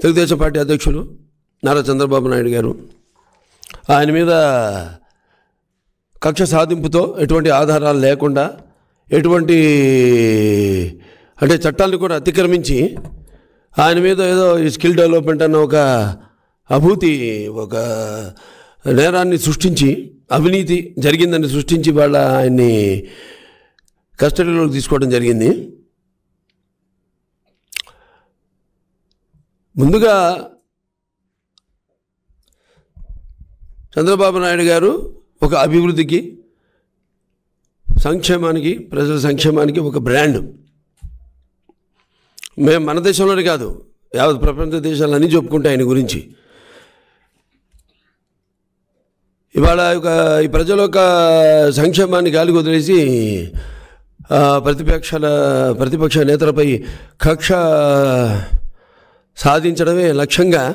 Telugu Desam party అధ్యక్షులు నారా చంద్రబాబు నాయుడు గారు ఆయన మీద కక్ష సాధింపుతో ఎటువంటి ఆధారాలు లేకుండా ఎటువంటి అంటే చట్టాలను కూడా అతిక్రమించి ఆయన మీద ఏదో ఈ స్కిల్ డెవలప్మెంట్ అన్న ఒక అభూతి ఒక నేరాన్ని సృష్టించి అవినీతి జరిగిందని సృష్టించి వాళ్ళ ఆయన్ని కస్టడీలోకి తీసుకోవడం జరిగింది ముందుగా చంద్రబాబు నాయుడు గారు ఒక అభివృద్ధికి సంక్షేమానికి ప్రజల సంక్షేమానికి ఒక బ్రాండ్ మేము మన దేశంలోనే కాదు యావత్ ప్రపంచ దేశాలన్నీ చెప్పుకుంటే ఆయన గురించి ఇవాళ ఒక ఈ ప్రజల యొక్క సంక్షేమాన్ని గాలికి వదిలేసి ఆ, ప్రతిపక్షాల ప్రతిపక్ష నేతలపై కక్ష సాధించడమే లక్ష్యంగా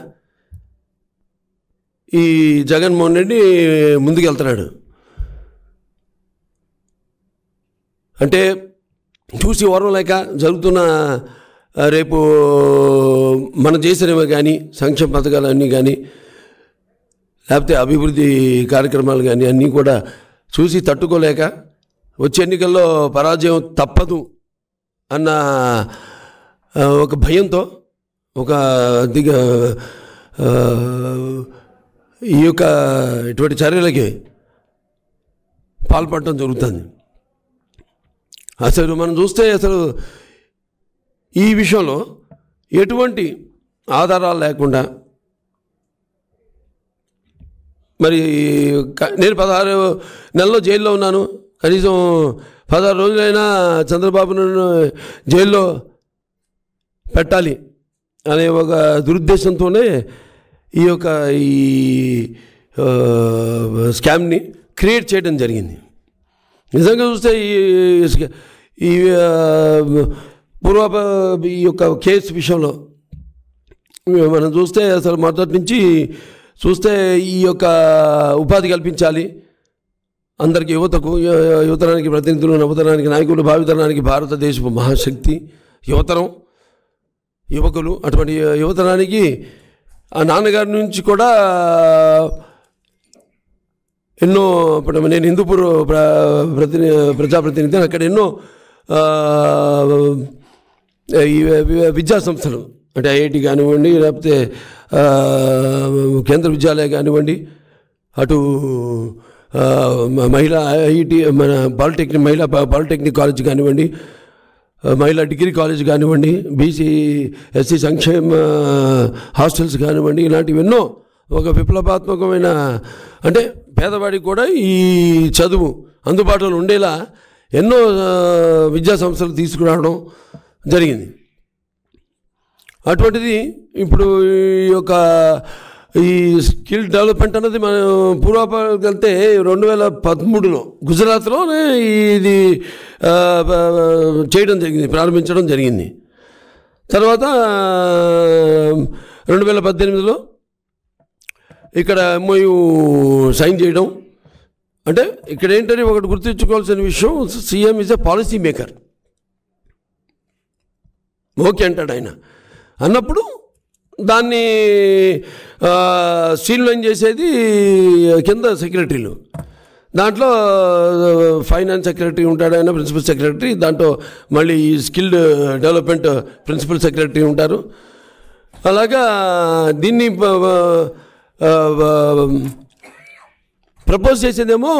ఈ జగన్మోహన్ రెడ్డి ముందుకెళ్తున్నాడు అంటే చూసి ఓర్వం లేక జరుగుతున్న ఆ, రేపు మనం చేసినవి కానీ సంక్షేమ పథకాలన్నీ కానీ లేకపోతే అభివృద్ధి కార్యక్రమాలు కానీ అన్నీ కూడా చూసి తట్టుకోలేక వచ్చే ఎన్నికల్లో పరాజయం తప్పదు అన్న ఆ, ఒక భయంతో ఒక దిగ ఆ, ఈ యొక్క ఇటువంటి చర్యలకి పాల్పడటం జరుగుతుంది అసలు మనం చూస్తే అసలు ఈ విషయంలో ఎటువంటి ఆధారాలు లేకుండా మరి క- నేను పదహారు నెలల్లో జైల్లో ఉన్నాను కనీసం పదహారు రోజులైనా చంద్రబాబును జైల్లో పెట్టాలి అనే ఒక దురుద్దేశంతోనే ఈ యొక్క ఈ ఆ, స్కామ్ని క్రియేట్ చేయడం జరిగింది నిజంగా చూస్తే ఈ స్క- ఈ ఆ, పూర్వ ఈ యొక్క కేసు విషయంలో మనం చూస్తే అసలు మొదటి నుంచి చూస్తే ఈ యొక్క ఉపాధి కల్పించాలి అందరికి యువతకు యు- యువతరానికి ప్రతినిధులు నవతరానికి నాయకులు భావితరానికి భారతదేశపు మహాశక్తి యువతరం యువకులు అటువంటి యువతరానికి ఆ నాన్నగారి నుంచి కూడా ఎన్నో ఇప్పుడు నేను హిందూపూర్ ప్ర ప్రతిని ప్రజాప్రతినిధి అక్కడ ఎన్నో ఆ, ఈ వి- విద్యా సంస్థలు అంటే ఐఐటి కానివ్వండి లేకపోతే ఆ, కేంద్ర విద్యాలయ కానివ్వండి అటు ఆ, మ- మహిళా ఐఐటి మన పాలిటెక్నిక్ మహిళా పా- పాలిటెక్నిక్ కాలేజ్ కానివ్వండి ఆ, మహిళా డిగ్రీ కాలేజ్ కానివ్వండి బీసీ ఎస్సీ సంక్షేమ హాస్టల్స్ కానివ్వండి ఇలాంటివి ఎన్నో ఒక విప్లవాత్మకమైన అంటే పేదవాడికి కూడా ఈ చదువు అందుబాటులో ఉండేలా ఎన్నో ఆ, విద్యా సంస్థలు తీసుకురావడం జరిగింది అటువంటిది ఇప్పుడు ఈ యొక్క ఈ స్కిల్ డెవలప్మెంట్ అన్నది మనం పూర్వపాలకు వెళ్తే రెండు వేల పదమూడులో గుజరాత్లోనే ఇది ఆ, ఆ, చేయడం జరిగింది ప్రారంభించడం జరిగింది తర్వాత రెండు వేల పద్దెనిమిదిలో ఇక్కడ ఎంఓయు సైన్ చేయడం అంటే ఇక్కడ ఏంటంటే ఒకటి గుర్తుంచుకోవాల్సిన విషయం CM is a policy maker okay అంటాడు ఆయన అన్నప్పుడు దాన్ని స్ట్రీమ్లైన్ చేసేది కింద సెక్రటరీలు దాంట్లో ఫైనాన్స్ సెక్రటరీ ఉంటాడు ఆయన ప్రిన్సిపల్ సెక్రటరీ దాంట్లో మళ్ళీ ఈ స్కిల్డ్ డెవలప్మెంట్ ప్రిన్సిపల్ సెక్రటరీ ఉంటారు అలాగా దీన్ని ప- ఆ, ఆ, ప్రపోజ్ చేసేదేమో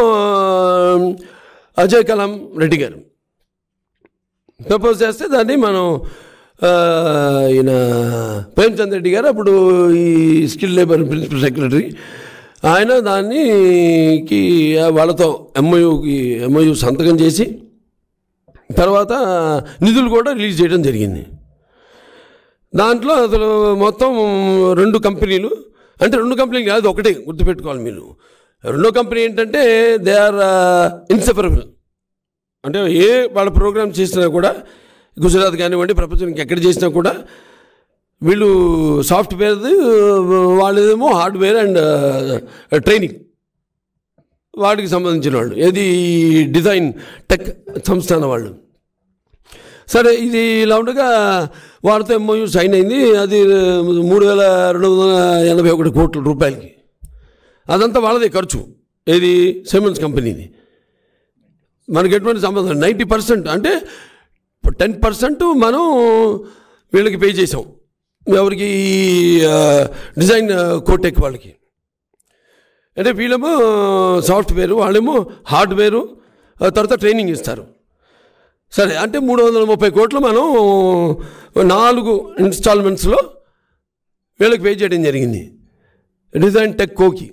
అజయ్ కలాం రెడ్డి గారు ప్రపోజ్ చేస్తే దాన్ని మనం ఆ, ఈయన ప్రేమ్చంద్ రెడ్డి గారు అప్పుడు ఈ స్కిల్ లేబర్ ప్రిన్సిపల్ సెక్రటరీ ఆయన దానికి వాళ్ళతో ఎంఓయూకి ఎంఓయూ సంతకం చేసి తర్వాత నిధులు కూడా రిలీజ్ చేయడం జరిగింది దాంట్లో అసలు మొత్తం రెండు కంపెనీలు అంటే రెండు కంపెనీలు కాదు ఒకటే గుర్తుపెట్టుకోవాలి మీరు రెండో కంపెనీ ఏంటంటే దే ఆర్ ఇన్సెపరబుల్ అంటే ఏ వాళ్ళ ప్రోగ్రామ్ చేసినా కూడా గుజరాత్ కానివ్వండి ప్రపంచానికి ఎక్కడ చేసినా కూడా వీళ్ళు సాఫ్ట్వేర్ వాళ్ళేదేమో హార్డ్వేర్ అండ్ ట్రైనింగ్ వాటికి సంబంధించిన వాళ్ళు ఏది డిజైన్ టెక్ సంస్థాన వాళ్ళు సరే ఇది ఇలా ఉండగా వాళ్ళతో ఎంఓయూ సైన్ అయింది అది మూడు వేల రెండు వందల ఎనభై ఒకటి కోట్ల రూపాయలకి అదంతా వాళ్ళదే ఖర్చు ఏది సిమెంట్స్ కంపెనీది మనకి ఎటువంటి సంబంధం నైంటీ పర్సెంట్ అంటే టెన్ పర్సెంట్ మనం వీళ్ళకి పే చేసాం ఎవరికి ఈ, ఆ, డిజైన్ ఆ, కోటెక్ వాళ్ళకి అంటే వీళ్ళేమో సాఫ్ట్వేర్ వాళ్ళేమో హార్డ్వేరు ఆ తర్వాత ట్రైనింగ్ ఇస్తారు సరే అంటే మూడు వందల ముప్పై కోట్లు మనం నాలుగు ఇన్స్టాల్మెంట్స్లో వీళ్ళకి పే చేయడం జరిగింది డిజైన్ టెక్ కోకి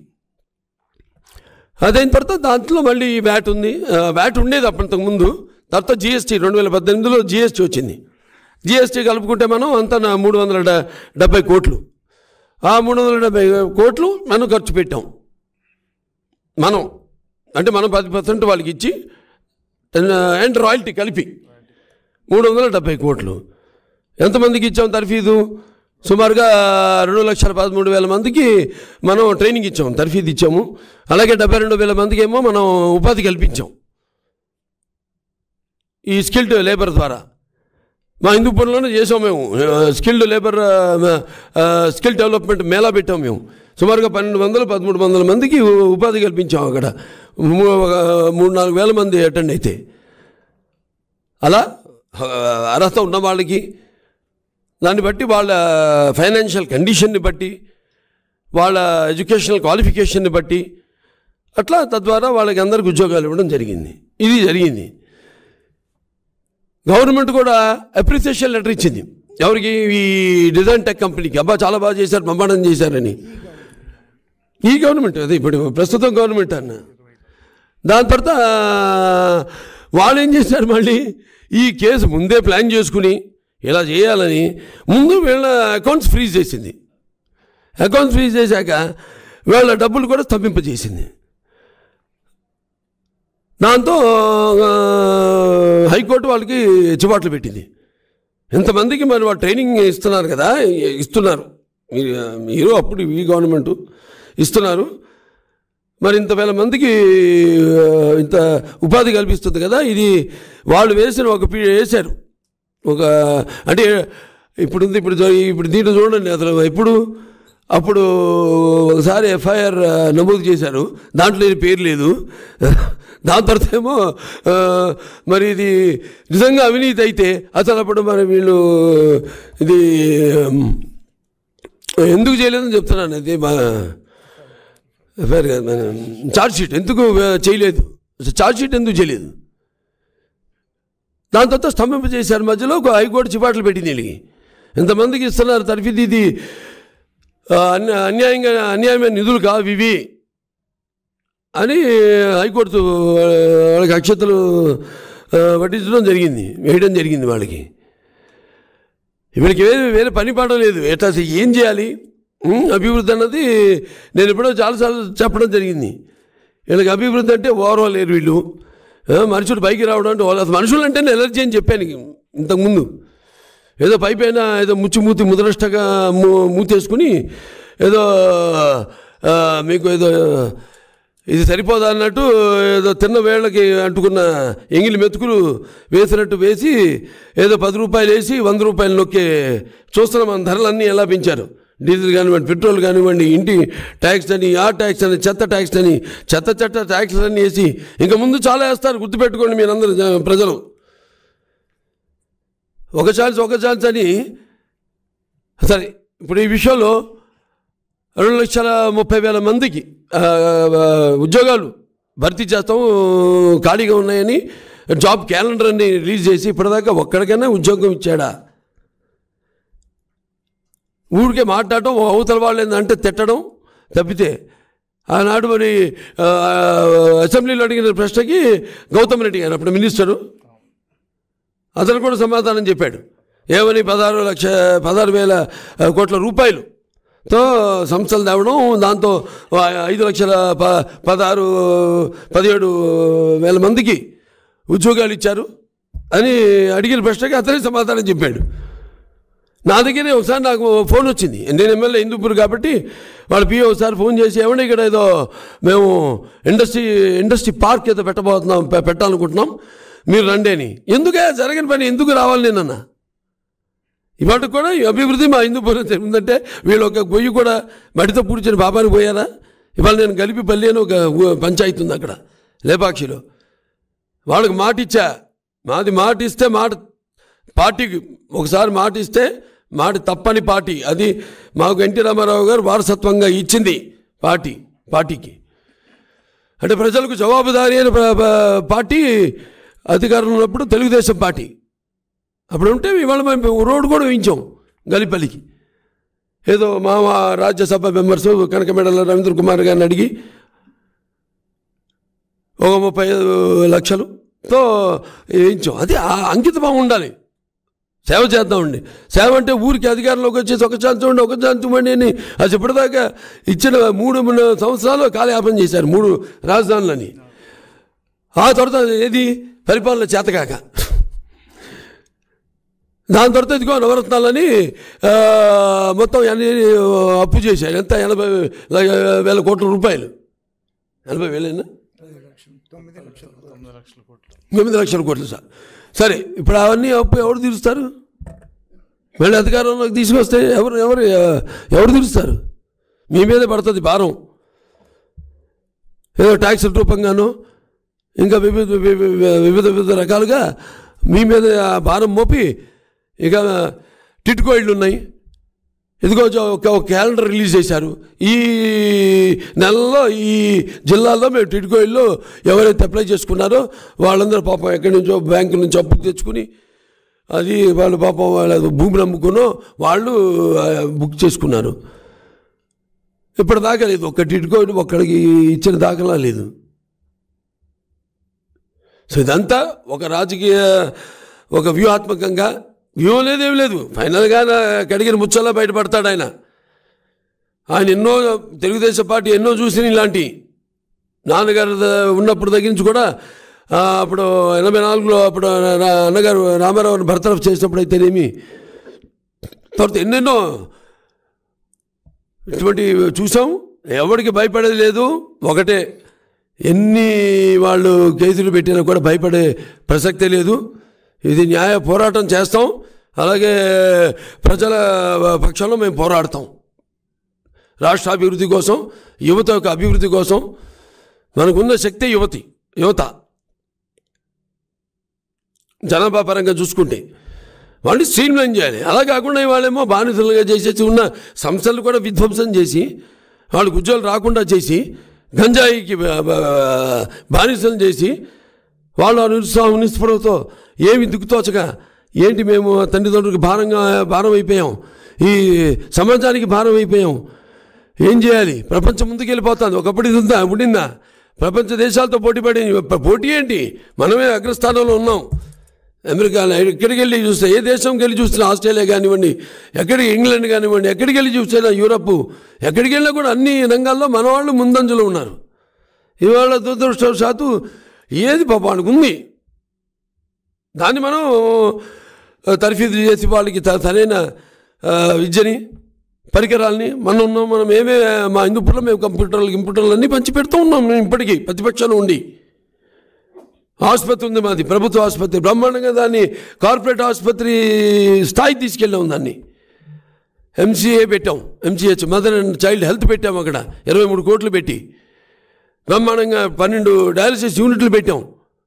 అదైన తర్వాత దాంట్లో మళ్ళీ వ్యాట్ ఉంది ఆ, వ్యాట్ ఉండేది అప్పటికి ముందు తర్వాత జిఎస్టీ రెండు వేల పద్దెనిమిదిలో జిఎస్టీ వచ్చింది జిఎస్టీ కలుపుకుంటే మనం అంతా నా మూడు వందల డ- డెబ్బై కోట్లు ఆ మూడు వందల డెబ్బై కోట్లు మనం ఖర్చు పెట్టాం మనం అంటే మనం పది పర్సెంట్ వాళ్ళకి ఇచ్చి అండ్ రాయల్టీ కలిపి మూడు వందల డెబ్బై కోట్లు ఎంతమందికి ఇచ్చాం తర్ఫీదు సుమారుగా రెండు లక్షల పదమూడు వేల మందికి మనం ట్రైనింగ్ ఇచ్చాం తర్ఫీదు ఇచ్చాము అలాగే డెబ్బై రెండు వేల మందికి ఏమో మనం ఉపాధి కల్పించాం ఈ స్కిల్డ్ లేబర్ ద్వారా మా హిందూపురంలోనే చేసాం మేము skilled labour skill development mela పెట్టాం మేము సుమారుగా పన్నెండు వందలు పదమూడు వందల మందికి ఉ- ఉపాధి కల్పించాం అక్కడ మూ- ఒక మూడు నాలుగు వేల మంది అటెండ్ అయితే అలా ఆ, అర్హత ఉన్న వాళ్ళకి దాన్ని బట్టి వాళ్ళ ఫైనాన్షియల్ కండిషన్ని బట్టి వాళ్ళ ఎడ్యుకేషనల్ క్వాలిఫికేషన్ని బట్టి అట్లా తద్వారా వాళ్ళకి అందరికి ఉద్యోగాలు ఇవ్వడం జరిగింది ఇది జరిగింది గవర్నమెంట్ కూడా అప్రిసియేషన్ లెటర్ ఇచ్చింది ఎవరికి ఈ డిజైన్ టెక్ కంపెనీకి అబ్బా చాలా బాగా చేశారు బ్రహ్మాండం చేశారని ఈ గవర్నమెంట్ అదే ఇప్పుడు ప్రస్తుతం గవర్నమెంట్ అన్న దాని తర్వాత వాళ్ళు ఏం చేశారు మళ్ళీ ఈ కేసు ముందే ప్లాన్ చేసుకుని ఇలా చేయాలని ముందు వీళ్ళ అకౌంట్స్ ఫ్రీజ్ చేసింది అకౌంట్స్ ఫ్రీజ్ చేశాక వీళ్ళ డబ్బులు కూడా స్తంభింపజేసింది దాంతో ఆ, హైకోర్టు వాళ్ళకి చివాట్లు పెట్టింది ఎంతమందికి మరి వాళ్ళు ట్రైనింగ్ ఇస్తున్నారు కదా ఇస్తున్నారు మీరు మీరు అప్పుడు ఈ గవర్నమెంట్ ఇస్తున్నారు మరి ఇంత వేల మందికి ఆ, ఇంత ఉపాధి కల్పిస్తుంది కదా ఇది వాళ్ళు వేసిన ఒక పీ వేశారు ఒక అంటే ఇప్పుడు ఉంది ఇప్పుడు జరి- ఇప్పుడు దీంట్లో చూడండి అసలు ఇప్పుడు అప్పుడు ఒకసారి ఎఫ్ఐఆర్ నమోదు చేశారు దాంట్లో ఇది పేరు లేదు దాని తర్వాత ఏమో ఆ, మరి ఇది నిజంగా అవినీతి అయితే అసలు అప్పుడు మరి వీళ్ళు ఇది ఉమ్, ఎందుకు చేయలేదని చెప్తున్నాను అది మా ఎఫ్ఐఆర్ కాదు మన ఛార్జ్ షీట్ ఎందుకు ఆ, చేయలేదు ఛార్జ్ షీట్ ఎందుకు చేయలేదు దాని తర్వాత స్తంభింప చేశారు మధ్యలో ఒక హైకోర్టు చిపాట్లు పెట్టింది వీళ్ళకి ఎంతమందికి ఇస్తున్నారు తర్ఫీదు ఇది ఆ, అన్య- అన్యాయంగా అన్యాయమైన నిధులు కావు ఇవి అని హైకోర్టు ఆ, వాళ్ళకి అక్షతలు ఆ, పట్టించడం జరిగింది వేయడం జరిగింది వాళ్ళకి వీళ్ళకి వేరే వేరే పని పాట లేదు ఎట్లా అసలు ఏం చేయాలి ఉమ్, అభివృద్ధి అన్నది నేను ఎప్పుడో చాలాసార్లు చెప్పడం జరిగింది వీళ్ళకి అభివృద్ధి అంటే ఓవరాల్ లేరు వీళ్ళు ఆ, మనుషులు పైకి రావడం అంటే వాళ్ళ- అసలు మనుషులు అంటేనే ఎలర్జీ అని చెప్పాను ఇంతకుముందు ఏదో పై పైన ఏదో ముచ్చి మూతి ముదరష్టగా మూ మూతేసుకుని ఏదో ఆ, మీకు ఏదో ఇది సరిపోదా అన్నట్టు ఏదో తిన్న వేళ్ళకి అంటుకున్న ఎంగిలి మెతుకులు వేసినట్టు వేసి ఏదో పది రూపాయలు వేసి వంద రూపాయలు నొక్కే చూస్తున్నాం మన ధరలన్నీ ఎలా పెంచారు డీజిల్ కానివ్వండి పెట్రోల్ కానివ్వండి ఇంటి ట్యాక్స్ అని ఆ ట్యాక్స్ అని చెత్త ట్యాక్స్ అని చెత్త చెత్త ట్యాక్స్ అన్ని వేసి ఇంకా ముందు చాలా వేస్తారు గుర్తుపెట్టుకోండి మీరందరూ జ- ప్రజలు ఒక ఛాన్స్ ఒక ఛాన్స్ అని సరే ఇప్పుడు ఈ విషయంలో రెండు లక్షల ముప్పై వేల మందికి ఆ, ఆ, ఉద్యోగాలు భర్తీ చేస్తాం ఖాళీగా ఉన్నాయని జాబ్ క్యాలెండర్ అని రిలీజ్ చేసి ఇప్పటిదాకా ఒక్కడికైనా ఉద్యోగం ఇచ్చాడా ఊరికే మాట్లాడటం ఓ అవతల వాళ్ళు ఏంటంటే తిట్టడం తప్పితే ఆనాడు మరి ఆ, అసెంబ్లీలో అడిగిన ప్రశ్నకి గౌతమ్ రెడ్డి గారు అప్పుడు మినిస్టరు అతను కూడా సమాధానం చెప్పాడు ఏమని పదహారు లక్ష పదహారు వేల ఆ, కోట్ల రూపాయలు తో సంస్థలు తేవడం దాంతో ఆ, ఐదు లక్షల ప పదహారు పదిహేడు వేల మందికి ఉద్యోగాలు ఇచ్చారు అని అడిగిన ప్రశ్నకి అతనే సమాధానం చెప్పాడు నా దగ్గరే ఒకసారి నాకు ఫోన్ వచ్చింది నేను ఎమ్మెల్యే హిందూపూర్ కాబట్టి వాళ్ళ పిఏ ఒకసారి ఫోన్ చేసి ఏమంటే ఇక్కడ ఏదో మేము ఇండస్ట్రీ ఇండస్ట్రీ పార్క్ ఏదో పెట్టబోతున్నాం పె- పెట్టాలనుకుంటున్నాం మీరు రండి అని ఎందుకే జరగని పని ఎందుకు రావాలి నేనన్నా ఇవాళ కూడా ఈ అభివృద్ధి మా హిందూపురం జరిగిందంటే వీళ్ళు ఒక గొయ్యి కూడా మడితో పూడ్చిన బాబాని పోయారా ఇవాళ నేను కలిపి పల్లి అని ఒక ఊ- పంచాయతీ ఉంది అక్కడ లేపాక్షిలో వాళ్ళకి మాట ఇచ్చా మాది మాట ఇస్తే మాట పార్టీకి ఒకసారి మాట ఇస్తే మాట తప్పని పార్టీ అది మాకు ఎన్టీ రామారావు గారు వారసత్వంగా ఇచ్చింది పార్టీ పార్టీకి అంటే ప్రజలకు జవాబుదారీ అయిన ప్ర- ప్ర- పార్టీ అధికారంలో ఉన్నప్పుడు తెలుగుదేశం పార్టీ అప్పుడు ఉంటే ఇవాళ మేము రోడ్డు కూడా వేయించాం గలిపల్లికి ఏదో మా మా రాజ్యసభ మెంబర్స్ కనకమెడల రవీంద్ర కుమార్ గారిని అడిగి ఒక ముప్పై ఐదు లక్షలుతో వేయించాం అది ఆ అంకిత భావం ఉండాలి సేవ చేద్దామండి సేవ అంటే ఊరికి అధికారంలోకి వచ్చేసి ఒక ఛాన్స్ ఉండి ఒక ఛాన్స్ ఇవ్వండి అని అది ఇప్పటిదాకా ఇచ్చిన మూడు మూడు సంవత్సరాలు కాలయాపన చేశారు మూడు రాజధానులని ఆ తర్వాత ఏది పరిపాలన చేతకాక దాని తర్వాత ఇదిగో నవరత్నాలని ఆ, మొత్తం అన్ని అప్పు చేశారు ఎంత ఎనభై వేల కోట్ల రూపాయలు ఎనభై వేలేనా తొమ్మిది లక్షలు తొమ్మిది లక్షల కోట్లు ఎనిమిది లక్షల కోట్లు సార్ సరే ఇప్పుడు అవన్నీ అప్పు ఎవరు తీరుస్తారు మళ్ళీ అధికారంలోకి తీసుకొస్తే ఎవరు ఎవరు ఎవరు తీరుస్తారు మీ మీదే పడుతుంది భారం ఏదో ట్యాక్సుల రూపంగాను ఇంకా వివిధ వివిధ వివిధ వివిధ రకాలుగా మీ మీద ఆ భారం మోపి ఇక టిట్కో ఇళ్ళు ఉన్నాయి ఇదిగో జో- ఒక ఒక క్యాలెండర్ రిలీజ్ చేశారు ఈ నెలలో ఈ జిల్లాలో మేము టిట్కో ఇల్లు ఎవరైతే అప్లై చేసుకున్నారో వాళ్ళందరూ పాపం ఎక్కడి నుంచో బ్యాంకు నుంచి అప్పు తెచ్చుకుని అది వాళ్ళు పాపం వాళ్ళ భూమిని అమ్ముకునో వాళ్ళు ఆ, బుక్ చేసుకున్నారు ఇప్పటిదాకా లేదు ఒక్క టిట్కో ఇల్లు ఒక్కడికి ఇచ్చిన దాఖలా లేదు సో ఇదంతా ఒక రాజకీయ ఒక వ్యూహాత్మకంగా వ్యూహం లేదేం లేదు ఫైనల్గా నా కడిగిన ముచ్చల్లా బయటపడతాడు ఆయన ఆయన ఎన్నో తెలుగుదేశం పార్టీ ఎన్నో చూసిన ఇలాంటి నాన్నగారు ద- ఉన్నప్పుడు దగ్గర నుంచి కూడా ఆ, అప్పుడు ఎనభై నాలుగులో అప్పుడు నా అన్నగారు రామారావుని భర్తరఫ్ చేసినప్పుడు అయితేనేమి తర్వాత ఎన్నెన్నో ఇటువంటి చూసాం ఎవరికి భయపడేది లేదు ఒకటే ఎన్ని వాళ్ళు కేసులు పెట్టినా కూడా భయపడే ప్రసక్తే లేదు ఇది న్యాయ పోరాటం చేస్తాం అలాగే ప్రజల పక్షంలో మేము పోరాడతాం రాష్ట్ర అభివృద్ధి కోసం యువత యొక్క అభివృద్ధి కోసం మనకున్న శక్తి యువతి యువత జనాభా పరంగా చూసుకుంటే వాళ్ళని స్ట్రీమ్లైన్ చేయాలి అలా కాకుండా వాళ్ళేమో బానిసలుగా చేసేసి ఉన్న సంస్థలు కూడా విధ్వంసం చేసి వాళ్ళకి ఉద్యోగాలు రాకుండా చేసి గంజాయికి బ- బ- బానిసలు చేసి వాళ్ళు ఆ నిరుత్సాహం నిస్పృహతో ఏమి దిక్కుతోచగా ఏంటి మేము తండ్రిదండ్రులకు భారంగా భారం అయిపోయాం ఈ సమాజానికి భారం అయిపోయాం ఏం చేయాలి ప్రపంచం ముందుకు వెళ్ళిపోతుంది ఒకప్పుడు ఇది ఉందా ఉండిందా ప్రపంచ దేశాలతో పోటీ పడి పోటీ ఏంటి మనమే అగ్రస్థానంలో ఉన్నాం అమెరికా ఎక్కడికి వెళ్ళి చూస్తే ఏ దేశంకి వెళ్ళి చూస్తున్నా ఆస్ట్రేలియా కానివ్వండి ఎక్కడికి ఇంగ్లాండ్ కానివ్వండి ఎక్కడికి వెళ్ళి చూసినా యూరప్ ఎక్కడికి వెళ్ళినా కూడా అన్ని రంగాల్లో మన వాళ్ళు ముందంజలో ఉన్నారు ఇవాళ దురదృష్టవశాత్తు ఏది పాపానికి ఉంది దాన్ని మనం ఆ, తర్ఫీదు చేసి వాళ్ళకి త- సరైన ఆ, విద్యని పరికరాలని మనం ఉన్నాం మనం ఏమే మా హిందూపురంలో మేము కంప్యూటర్లు కంప్యూటర్లు అన్నీ పంచి పెడుతూ ఉన్నాం మేము ఇప్పటికీ ప్రతిపక్షంలో ఉండి ఆసుపత్రి ఉంది మాది ప్రభుత్వ ఆసుపత్రి బ్రహ్మాండంగా దాన్ని కార్పొరేట్ ఆసుపత్రి స్థాయికి తీసుకెళ్ళాం దాన్ని ఎంసీఏ పెట్టాం MCH mother and child health పెట్టాం అక్కడ ఇరవై మూడు కోట్లు పెట్టి బ్రహ్మాండంగా పన్నెండు డయాలసిస్ యూనిట్లు పెట్టాం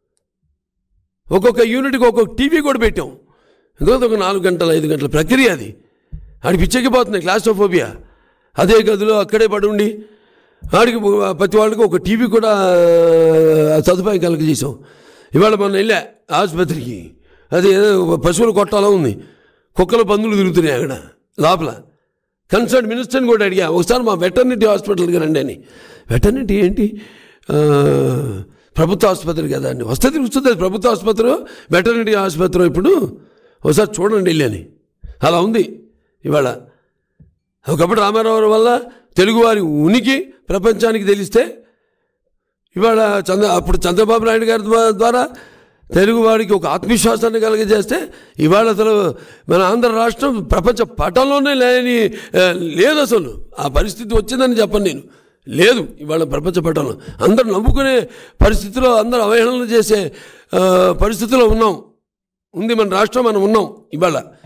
ఒక్కొక్క యూనిట్కి ఒక్కొక్క టీవీ కూడా పెట్టాం ఎందుకంటే ఒక నాలుగు గంటల ఐదు గంటల ప్రక్రియ అది ఆడికి పిచ్చెక్కిపోతుంది క్లాస్ట్రోఫోబియా అదే గదిలో అక్కడే పడి ఉండి ఆడికి ప్రతి వాళ్ళకి ఒక టీవీ కూడా ఆ, సదుపాయం కలగజేసాం ఇవాళ మనం వెళ్ళా ఆసుపత్రికి అది ఏదో పశువుల కొట్టాలో ఉంది కుక్కల పందులు తిరుగుతున్నాయి అక్కడ లోపల కన్సర్న్ మినిస్టర్ని కూడా అడిగా ఒకసారి మా వెటర్నిటీ హాస్పిటల్కి రండి అని వెటర్నిటీ ఏంటి ఆ, ప్రభుత్వ ఆసుపత్రి కదా అండి వస్తే తిరుగుతుంది అది ప్రభుత్వ ఆసుపత్రి వెటర్నిటీ ఆసుపత్రి ఇప్పుడు ఒకసారి చూడండి వెళ్ళి అని అలా ఉంది ఇవాళ ఒకప్పుడు రామారావు వల్ల తెలుగువారి ఉనికి ప్రపంచానికి తెలిస్తే ఇవాళ చంద్ర అప్పుడు చంద్రబాబు నాయుడు గారి ద్వా- ద్వారా తెలుగు వాడికి ఒక ఆత్మవిశ్వాసాన్ని కలిగజేస్తే ఇవాళ అసలు మన ఆంధ్ర రాష్ట్రం ప్రపంచ పటంలోనే లేని ఆ, లేదు అసలు ఆ పరిస్థితి వచ్చిందని చెప్పను నేను లేదు ఇవాళ ప్రపంచ పటంలో అందరూ నమ్ముకునే పరిస్థితిలో అందరూ అవహేళన చేసే ఆ, పరిస్థితిలో ఉన్నాం ఉంది మన రాష్ట్రం మనం ఉన్నాం ఇవాళ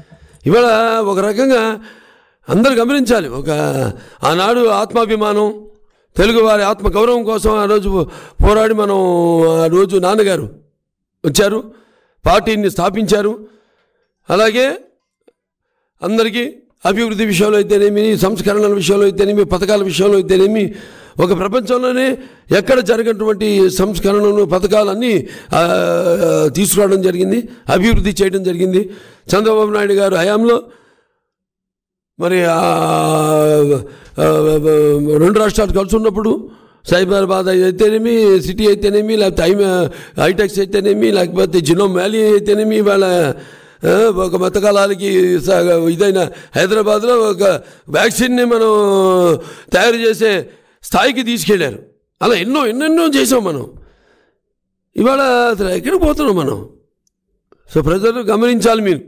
ఇవాళ ఒక రకంగా అందరు గమనించాలి ఒక ఆనాడు ఆత్మాభిమానం తెలుగువారి ఆత్మ గౌరవం కోసం ఆ రోజు పోరాడి మనం ఆ రోజు నాన్నగారు వచ్చారు పార్టీని స్థాపించారు అలాగే అందరికీ అభివృద్ధి విషయంలో అయితేనేమి సంస్కరణల విషయంలో అయితేనేమి పథకాల విషయంలో అయితేనేమి ఒక ప్రపంచంలోనే ఎక్కడ జరిగినటువంటి సంస్కరణలు పథకాలన్నీ ఆ, తీసుకురావడం జరిగింది అభివృద్ధి చేయడం జరిగింది చంద్రబాబు నాయుడు గారు హయాంలో మరి ఆ, ఆ, రెండు రాష్ట్రాలు కలిసి ఉన్నప్పుడు సైబరాబాద్ అయితేనేమి సిటీ అయితేనేమి లేకపోతే ఐ హైటెక్స్ అయితేనేమి లేకపోతే జినోమ్ వ్యాలీ అయితేనేమి వాళ్ళ ఆ, ఒక మతకాలాలకి స- ఇదైన హైదరాబాద్లో ఒక వ్యాక్సిన్ని మనం తయారు చేసే స్థాయికి తీసుకెళ్ళారు అలా ఎన్నో ఎన్నెన్నో చేసాం మనం ఇవాళ అసలు ఎక్కడికి పోతున్నాం మనం సో ప్రజలు గమనించాలి మీరు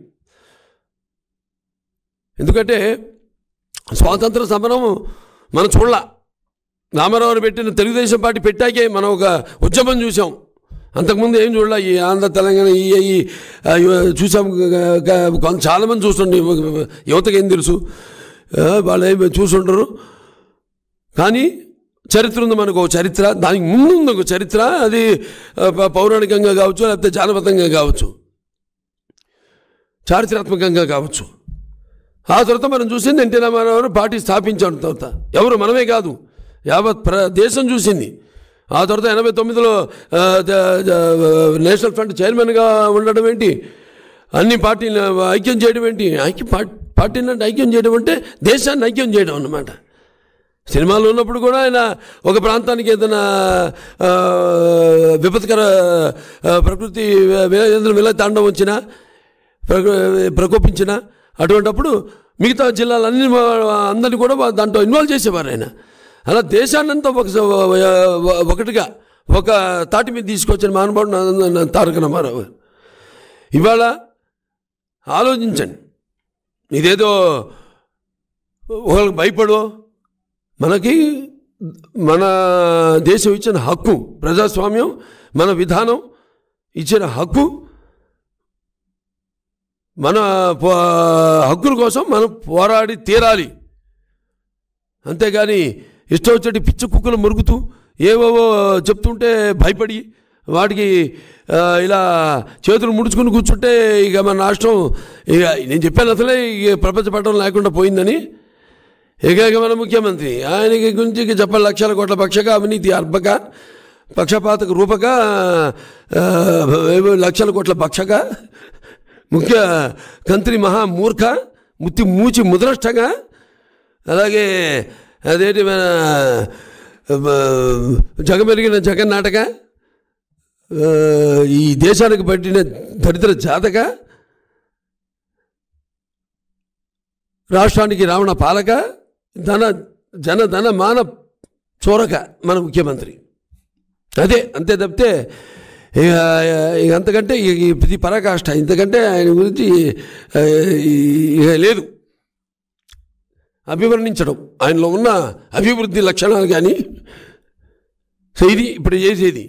ఎందుకంటే స్వాతంత్ర సమరం మనం చూడాల రామారావు పెట్టిన తెలుగుదేశం పార్టీ పెట్టాకే మనం ఒక ఉద్యమం చూసాం అంతకుముందు ఏం చూడాల ఈ ఆంధ్ర తెలంగాణ ఈ ఈ ఆ, ఇవ- చూసాం గ- గ- కొంత చాలామంది చూస్తుండే యువతకి ఏం తెలుసు ఆ, వాళ్ళు ఏమి చూసుంటారు కానీ చరిత్ర ఉంది మనకు ఒక చరిత్ర దానికి ముందు ఉంది ఒక చరిత్ర అది ఆ, ప- పౌరాణికంగా కావచ్చు లేకపోతే జానపదంగా కావచ్చు చారిత్రాత్మకంగా కావచ్చు ఆ తర్వాత మనం చూసింది ఎన్టీ రామారావు గారు పార్టీ స్థాపించాడు తర్వాత ఎవరు మనమే కాదు యావత్ ప్ర దేశం చూసింది ఆ తర్వాత ఎనభై తొమ్మిదిలో ఆ, ద- ద- నేషనల్ ఫ్రంట్ చైర్మన్గా ఉండడం ఏంటి అన్ని పార్టీలు ఐక్యం చేయడం ఏంటి ఐక్యం పార్టీ పార్టీని అంటే ఐక్యం చేయడం అంటే దేశాన్ని ఐక్యం చేయడం అన్నమాట సినిమాలో ఉన్నప్పుడు కూడా ఆయన ఒక ప్రాంతానికి ఏదైనా ఆ, విపత్కర ఆ, ప్రకృతి ఏదైనా విల తాండం వచ్చినా ప్రక- ప్రకోపించిన అటువంటప్పుడు మిగతా జిల్లాలన్నీ అందరినీ కూడా వా- దాంట్లో ఇన్వాల్వ్ చేసేవారు ఆయన అలా దేశాన్నంతా ఒక ఒకటిగా ఒక తాటి మీద తీసుకొచ్చిన మహానుభావుడు నా- నా తారక రామారావు గారు. ఇవాళ ఆలోచించండి ఇదేదో ఒకరికి భయపడో మనకి మన దేశం ఇచ్చిన హక్కు ప్రజాస్వామ్యం మన విధానం ఇచ్చిన హక్కు మన పో- హక్కుల కోసం మనం పోరాడి తీరాలి అంతేగాని ఇష్టం వచ్చేటి పిచ్చి కుక్కలు మురుగుతూ ఏవేవో చెప్తుంటే భయపడి వాటికి ఆ, ఇలా చేతులు ముడుచుకుని కూర్చుంటే ఇక మన రాష్ట్రం ఇక నేను చెప్పాను అసలే ఇక ప్రపంచ పట్టణం లేకుండా పోయిందని ఏకైక మన ముఖ్యమంత్రి ఆయనకి గురించి ఇక చెప్పాలి లక్షల కోట్ల పక్షక అవినీతి అర్భక పక్షపాతక రూపక ఆ, ఏవో లక్షల కోట్ల పక్షక ముఖ్య కంత్రి మహా మూర్ఖ ముత్తి మూచి ముద్రష్టగా అలాగే అదేంటి మన ఆ, జగమెరిగిన జగన్నాటక ఆ, ఈ దేశానికి పట్టిన దరిద్ర జాతక రాష్ట్రానికి రావణ పాలక ధన జన ధన మాన చోరక మన ముఖ్యమంత్రి అదే అంతే తప్పితే ఇక ఇక అంతకంటే ఇక ఇది పరాకాష్ట ఇంతకంటే ఆయన గురించి ఆ, ఇక లేదు అభివర్ణించడం ఆయనలో ఉన్న అభివృద్ధి లక్షణాలు కానీ సో ఇది ఇప్పుడు చేసేది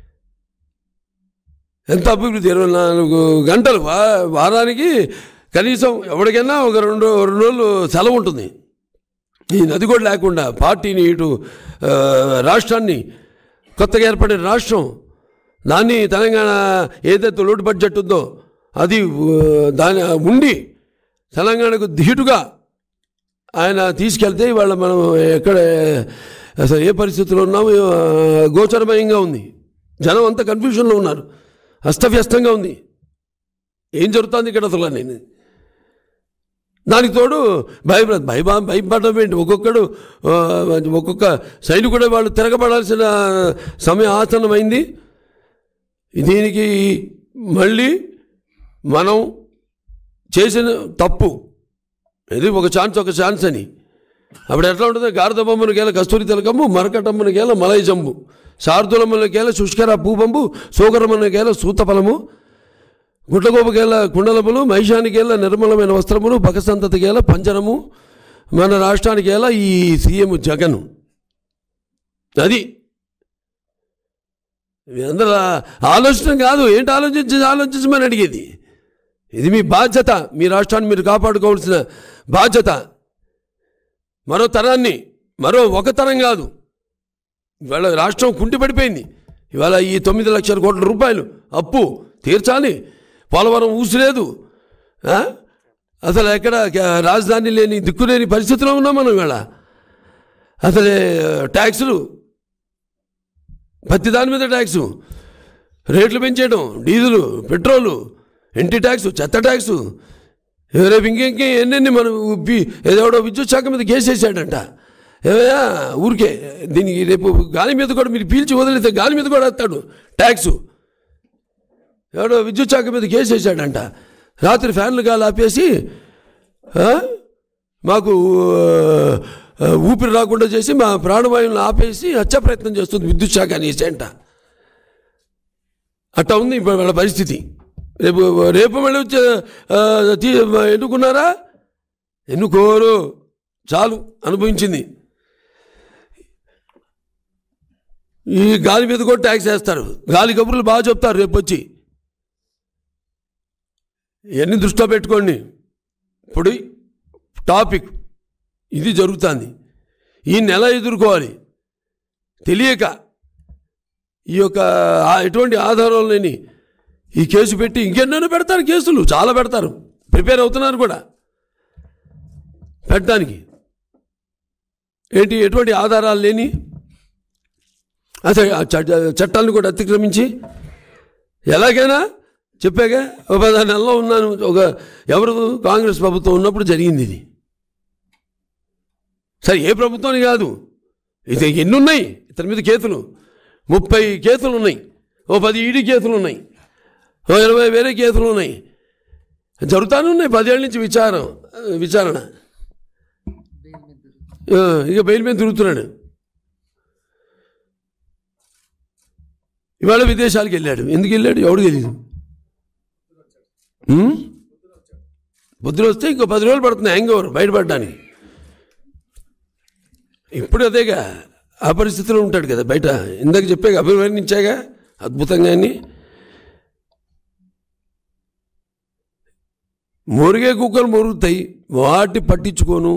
ఎంత అభివృద్ధి ఇరవై నాలుగు గంటలు వా వారానికి కనీసం ఎవరికైనా ఒక రెండు రెండు రోజులు సెలవు ఉంటుంది ఈ నది కూడా లేకుండా పార్టీని ఇటు ఆ, రాష్ట్రాన్ని కొత్తగా ఏర్పడిన రాష్ట్రం దాన్ని తెలంగాణ ఏదైతే లోటు బడ్జెట్ ఉందో అది ఆ, దాని ఉండి తెలంగాణకు ధీటుగా ఆయన తీసుకెళ్తే ఇవాళ మనం ఎక్కడ అసలు ఏ పరిస్థితుల్లో ఉన్నామో ఆ, గోచరమయంగా ఉంది జనం అంతా కన్ఫ్యూషన్లో ఉన్నారు అస్తవ్యస్తంగా ఉంది ఏం జరుగుతుంది ఇక్కడ అసలు నేను దానికి తోడు భయపడ భయభా భయపడడం ఏంటి ఒక్కొక్కడు ఆ, ఒక్కొక్క సైనికుడు వాళ్ళు తిరగబడాల్సిన సమయం ఆసన్నమైంది దీనికి మళ్ళీ మనం చేసిన తప్పు ఇది ఒక ఛాన్స్ ఒక ఛాన్స్ అని అప్పుడు ఎట్లా ఉంటుంది గారద బొమ్మను గేల కస్తూరి తిలకమ్ము మరకటమ్మను గేల మలై జంబు శార్దులమ్మను గేల శుష్కర భూబంబు సోకరమ్మను గేల సూతఫలము గుడ్లగోపకేల కుండలములు మహిషానికేల నిర్మలమైన వస్త్రములు భగసంతతికేల పంజరము మన రాష్ట్రానికేల ఈ సీఎం జగన్ అది అందరూ ఆలోచన కాదు ఏంటి ఆలోచించి ఆలోచించమని అడిగేది ఇది మీ బాధ్యత మీ రాష్ట్రాన్ని మీరు కాపాడుకోవాల్సిన బాధ్యత మరో తరాన్ని మరో ఒక తరం కాదు ఇవాళ రాష్ట్రం కుంటిపడిపోయింది ఇవాళ ఈ తొమ్మిది లక్షల కోట్ల రూపాయలు అప్పు తీర్చాలి పోలవరం ఊసిలేదు ఆ? అసలు ఎక్కడ క- రాజధాని లేని దిక్కులేని పరిస్థితిలో ఉన్నాం మనం ఇవాళ అసలు ట్యాక్సులు ప్రతి దాని మీద ట్యాక్సు రేట్లు పెంచేయడం డీజిలు పెట్రోలు ఇంటి ట్యాక్సు చెత్త ట్యాక్సు రేపు ఇంకెంకే ఎన్నెన్ని మనం ఉప్పి ఏదోడో విద్యుత్ శాఖ మీద కేసు వేసాడంట ఏమయ్యా ఊరికే దీనికి రేపు గాలి మీద కూడా మీరు పీల్చి వదిలితే గాలి మీద కూడా వేస్తాడు ట్యాక్సు ఎవడో విద్యుత్ శాఖ మీద కేసు వేసాడంట రాత్రి ఫ్యాన్లు గాలి ఆపేసి ఆ, మాకు ఆ, ఊపిరి రాకుండా చేసి మా ప్రాణవాయువులను ఆపేసి హత్య ప్రయత్నం చేస్తుంది విద్యుత్ శాఖ అనేసి అంట అట్టా ఉంది ఇప్పుడు వాళ్ళ పరిస్థితి రేపు రేపు మళ్ళీ వచ్చే ఆ, తీ- ఎన్నుకున్నారా ఎన్నుకోరు చాలు అనుభవించింది ఈ గాలి మీద కూడా ట్యాక్స్ వేస్తారు గాలి కబుర్లు బాగా చెప్తారు రేపు వచ్చి ఇవన్నీ దృష్టిలో పెట్టుకోండి ఇప్పుడు టాపిక్ ఇది జరుగుతుంది ఈ నెల ఎదుర్కోవాలి తెలియక ఈ యొక్క ఆ- ఎటువంటి ఆధారం లేని ఈ కేసు పెట్టి ఇంకెన్నెన్నో పెడతారు కేసులు చాలా పెడతారు ప్రిపేర్ అవుతున్నారు కూడా పెట్టడానికి ఏంటి ఎటువంటి ఆధారాలు లేని అసలు ఆ చట్ట- చట్టాలను కూడా అతిక్రమించి ఎలాగైనా చెప్పాగా ఒక పదహారు నెలలో ఉన్నాను ఒక ఎవరు కాంగ్రెస్ ప్రభుత్వం ఉన్నప్పుడు జరిగింది ఇది సరే ఏ ప్రభుత్వాన్ని కాదు ఇది ఎన్ని ఉన్నాయి ఇతని మీద కేసులు ముప్పై కేసులు ఉన్నాయి ఓ పది ఈడీ కేసులు ఉన్నాయి ఓ ఇరవై వేరే కేసులు ఉన్నాయి జరుగుతానే ఉన్నాయి పదేళ్ళ నుంచి విచారం విచారణ ఆ, ఇక బెయిల్ మీద తిరుగుతున్నాడు ఇవాళ విదేశాలకు వెళ్ళాడు ఎందుకు వెళ్ళాడు ఎవడు తెలియదు ఉమ్? బుద్ధులు వస్తే ఇంకో పది రోజులు పడుతుంది హ్యాంగ్ ఓవర్ బయటపడడానికి ఇప్పుడు అదేగా ఆ పరిస్థితిలో ఉంటాడు కదా బయట ఇందాక చెప్పాగా అభివర్ణించాగా అద్భుతంగా అని మురిగే కుక్కలు మురుగుతాయి వాటి పట్టించుకోను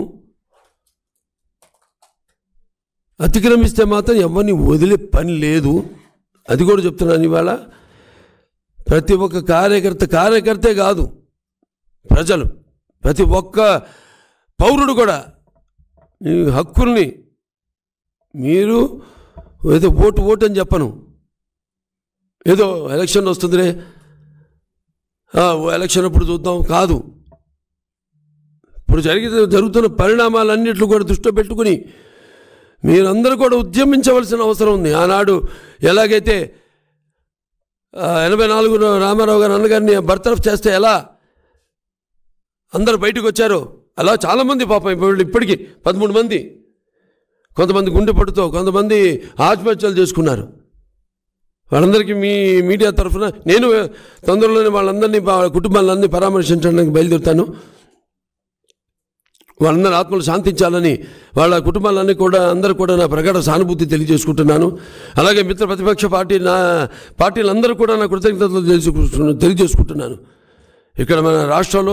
అతిక్రమిస్తే మాత్రం ఎవరిని వదిలే పని లేదు అది కూడా చెప్తున్నాను ఇవాళ ప్రతి ఒక్క కార్యకర్త కార్యకర్తే కాదు ప్రజలు ప్రతి ఒక్క పౌరుడు కూడా ఈ హక్కుల్ని మీరు ఏదో ఓటు ఓటు అని చెప్పను ఏదో ఎలక్షన్ వస్తుందిరే ఆ, ఓ ఎలక్షన్ అప్పుడు చూద్దాం కాదు ఇప్పుడు జరిగే జరుగుతున్న పరిణామాలన్నింటిని కూడా దృష్టిలో పెట్టుకుని మీరందరూ కూడా ఉద్యమించవలసిన అవసరం ఉంది ఆనాడు ఎలాగైతే ఆ, ఎనభై నాలుగు రామారావు గారు అన్నగారిని బర్తరఫ్ చేస్తే ఎలా అందరు బయటకు వచ్చారు అలా చాలామంది పాపం ఇప్పుడు ఇప్పటికీ పదమూడు మంది కొంతమంది గుండెపట్టుతో కొంతమంది ఆత్మహత్యలు చేసుకున్నారు వాళ్ళందరికీ మీ మీడియా తరఫున నేను తొందరలోనే వాళ్ళందరినీ వాళ్ళ కుటుంబాలందరినీ పరామర్శించడానికి బయలుదేరుతాను వాళ్ళందరూ ఆత్మలు శాంతించాలని వాళ్ళ కుటుంబాలన్నీ కూడా అందరూ కూడా నా ప్రగాఢ సానుభూతి తెలియజేసుకుంటున్నాను అలాగే మిత్ర ప్రతిపక్ష పార్టీ నా పార్టీలందరూ కూడా నా కృతజ్ఞతలు తెలియజేసుకుంటున్నాను తెలియజేసుకుంటున్నాను ఇక్కడ మన రాష్ట్రంలో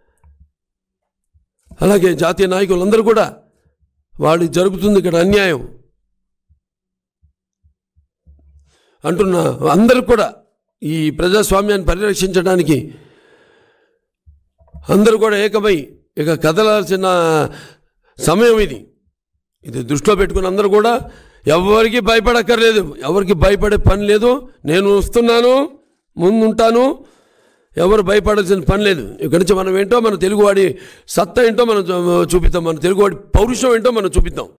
అలాగే జాతీయ నాయకులందరూ కూడా వాళ్ళు జరుగుతుంది ఇక్కడ అన్యాయం అంటున్న అందరూ కూడా ఈ ప్రజాస్వామ్యాన్ని పరిరక్షించడానికి అందరూ కూడా ఏకమై ఇక కదలాల్సిన సమయం ఇది ఇది దృష్టిలో పెట్టుకుని అందరూ కూడా ఎవరికి భయపడక్కర్లేదు ఎవరికి భయపడే పని లేదు నేను వస్తున్నాను ముందుంటాను ఎవరు భయపడాల్సిన పని లేదు ఇక్కడి నుంచి మనం ఏంటో మన తెలుగువాడి సత్తా ఏంటో మనం చూ- చూపిద్దాం మన తెలుగువాడి పౌరుషం ఏంటో మనం చూపిద్దాం